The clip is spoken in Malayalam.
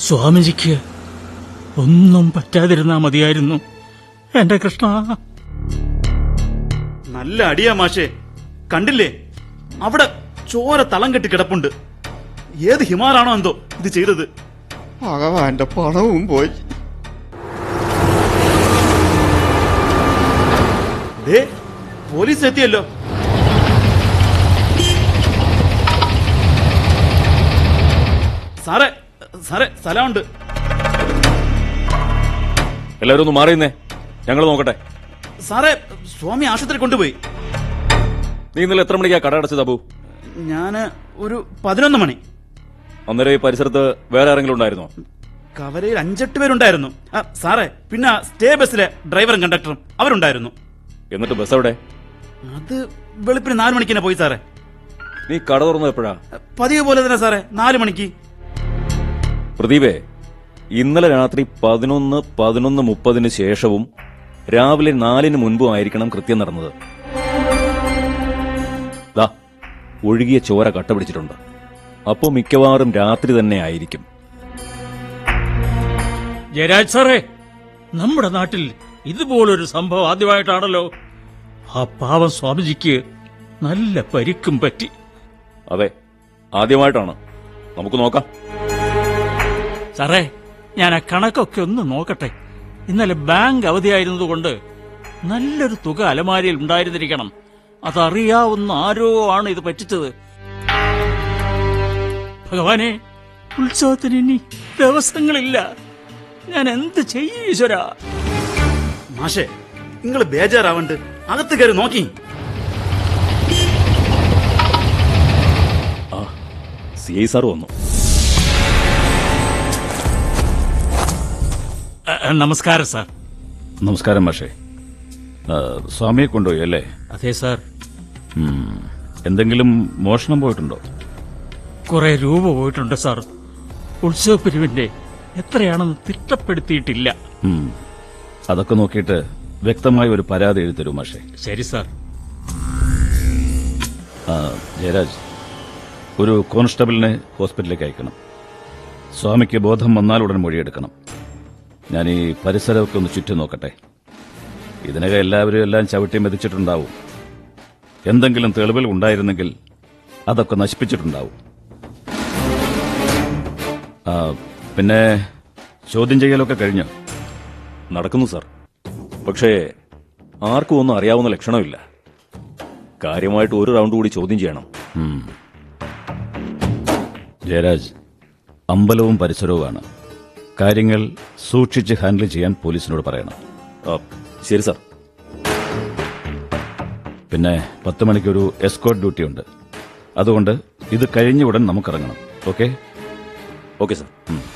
സ്വാമിജിക്ക് ഒന്നും പറ്റാതിരുന്നാ മതിയായിരുന്നു എന്റെ കൃഷ്ണ നല്ല അടിയാ മാഷേ കണ്ടില്ലേ അവിടെ ചോര തളം കെട്ടി കിടപ്പുണ്ട് ഏത് ഹിമാറാണോ എന്തോ ഇത് ചെയ്തത് ഭഗവാന്റെ പണവും പോയി ദേ പോലീസ് എത്തിയല്ലോ സാറേ സാറേ സ്ഥലമുണ്ട് എല്ലാവരും ഒന്ന് മാറിയുന്നേ ഞങ്ങൾ നോക്കട്ടെ സാറേ സ്വാമി ആശുപത്രി കൊണ്ടുപോയി നീ ഇന്നലെ എത്ര മണിക്കാ കട അടച്ചത് അബു ഞാന് ഒരു പതിനൊന്ന് മണി അന്നേരം ഈ പരിസരത്ത് വേറെ ആരെങ്കിലും ഉണ്ടായിരുന്നോ കവലയിൽ അഞ്ചെട്ട് പേരുണ്ടായിരുന്നു ആ, സാറേ പിന്നെ ആ സ്റ്റേ ബസ്സിലെ ഡ്രൈവറും കണ്ടക്ടറും അവരുണ്ടായിരുന്നു എന്നിട്ട് ബസ് എവിടെ അത് വെളുപ്പിന് നാല് മണിക്ക് തന്നെ പോയി സാറേ നീ കട തുറന്നത് എപ്പോഴാ പതിവ് പോലെ തന്നെ സാറേ നാല് മണിക്ക് പ്രദീപേ ഇന്നലെ രാത്രി പതിനൊന്ന് പതിനൊന്ന് മുപ്പതിന് ശേഷവും രാവിലെ നാലിന് മുൻപും ആയിരിക്കണം കൃത്യം നടന്നത് ദാ ഒഴുകിയ ചോര കട്ട പിടിച്ചിട്ടുണ്ട് അപ്പോ മിക്കവാറും രാത്രി തന്നെ ആയിരിക്കും ജയരാജ് സാറേ നമ്മുടെ നാട്ടിൽ ഇതുപോലൊരു സംഭവം ആദ്യമായിട്ടാണല്ലോ ആ പാവം സ്വാമിജിക്ക് നല്ല പരിക്കും പറ്റി അതെ ആദ്യമായിട്ടാണ് നമുക്ക് നോക്കാം സാറേ ഞാൻ ആ കണക്കൊക്കെ ഒന്ന് നോക്കട്ടെ ഇന്നലെ ബാങ്ക് അവധിയായിരുന്നതുകൊണ്ട് നല്ലൊരു തുക അലമാരിയിൽ ഉണ്ടായിരുന്നിരിക്കണം അതറിയാവുന്ന ആരോ ആണ് ഇത് പറ്റിച്ചത് ഭഗവാനെ ഉത്സവത്തിന് ഇനി ദിവസങ്ങളില്ല ഞാൻ എന്ത് ചെയ്യും ഈശ്വര മാഷേ നിങ്ങൾ ബേജാറാവണ്ട് അകത്ത് കയറി നോക്കി ആ സി ഐ സാർ വന്നു നമസ്കാരം സാർ നമസ്കാരം മാഷേ ആ, സ്വാമിയെ കൊണ്ടുപോയി അല്ലേ അതെ സാർ ഉം. എന്തെങ്കിലും മോഷണം പോയിട്ടുണ്ടോ കുറെ രൂപ പോയിട്ടുണ്ട് സാർ ഉത്സവ പിരിവിന്റെ എത്രയാണെന്ന് തിട്ടപ്പെടുത്തിയിട്ടില്ല ഉം. അതൊക്കെ നോക്കിയിട്ട് വ്യക്തമായ ഒരു പരാതി എഴുതരൂ മാഷേ ശരി സാർ ആ, ജയരാജ് ഒരു കോൺസ്റ്റബിളിനെ ഹോസ്പിറ്റലിലേക്ക് അയക്കണം സ്വാമിക്ക് ബോധം വന്നാൽ ഉടൻ മൊഴിയെടുക്കണം ഞാൻ ഈ പരിസരമൊക്കെ ഒന്ന് ചുറ്റി നോക്കട്ടെ ഇതിനകം എല്ലാവരും എല്ലാം ചവിട്ടി മെതിച്ചിട്ടുണ്ടാവും എന്തെങ്കിലും തെളിവുകൾ ഉണ്ടായിരുന്നെങ്കിൽ അതൊക്കെ നശിപ്പിച്ചിട്ടുണ്ടാവും ആ, പിന്നെ ചോദ്യം ചെയ്യലൊക്കെ കഴിഞ്ഞോ നടക്കുന്നു സാർ പക്ഷേ ആർക്കും ഒന്നും അറിയാവുന്ന ലക്ഷണമില്ല കാര്യമായിട്ട് ഒരു റൗണ്ട് കൂടി ചോദ്യം ചെയ്യണം ജയരാജ് അമ്പലവും പരിസരവുമാണ് കാര്യങ്ങൾ സൂക്ഷിച്ച് ഹാൻഡിൽ ചെയ്യാൻ പോലീസിനോട് പറയണം ശരി സാർ പിന്നെ പത്ത് മണിക്കൊരു എസ്കോട്ട് ഡ്യൂട്ടി ഉണ്ട് അതുകൊണ്ട് ഇത് കഴിഞ്ഞ ഉടൻ നമുക്കിറങ്ങണം ഓക്കെ ഓക്കെ സാർ